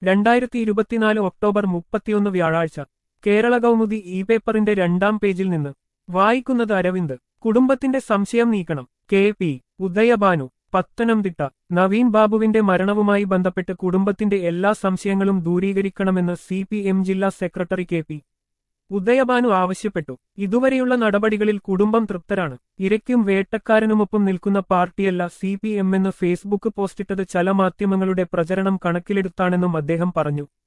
രണ്ടായിരത്തി ഇരുപത്തിനാല് ഒക്ടോബർ മുപ്പത്തിയൊന്ന് വ്യാഴാഴ്ച കേരള കൗമുദി ഇ പേപ്പറിന്റെ രണ്ടാം പേജിൽ നിന്ന് വായിക്കുന്നത് അരവിന്ദ് കുടുംബത്തിന്റെ സംശയം നീക്കണം കെ പി ഉദയഭാനു പത്തനംതിട്ട നവീൻ ബാബുവിന്റെ മരണവുമായി ബന്ധപ്പെട്ട് കുടുംബത്തിന്റെ എല്ലാ സംശയങ്ങളും ദൂരീകരിക്കണമെന്ന് സി പി എം ജില്ലാ സെക്രട്ടറി കെ പി ഉദയഭാനു ആവശ്യപ്പെട്ടു ഇതുവരെയുള്ള നടപടികളിൽ കുടുംബം തൃപ്തരാണ് ഇരയ്ക്കും വേട്ടക്കാരനുമൊപ്പം നിൽക്കുന്ന പാർട്ടിയല്ല സി പി എം എന്ന് ഫേസ്ബുക്ക് പോസ്റ്റിട്ടത് ചില മാധ്യമങ്ങളുടെ പ്രചരണം കണക്കിലെടുത്താണെന്നും അദ്ദേഹം പറഞ്ഞു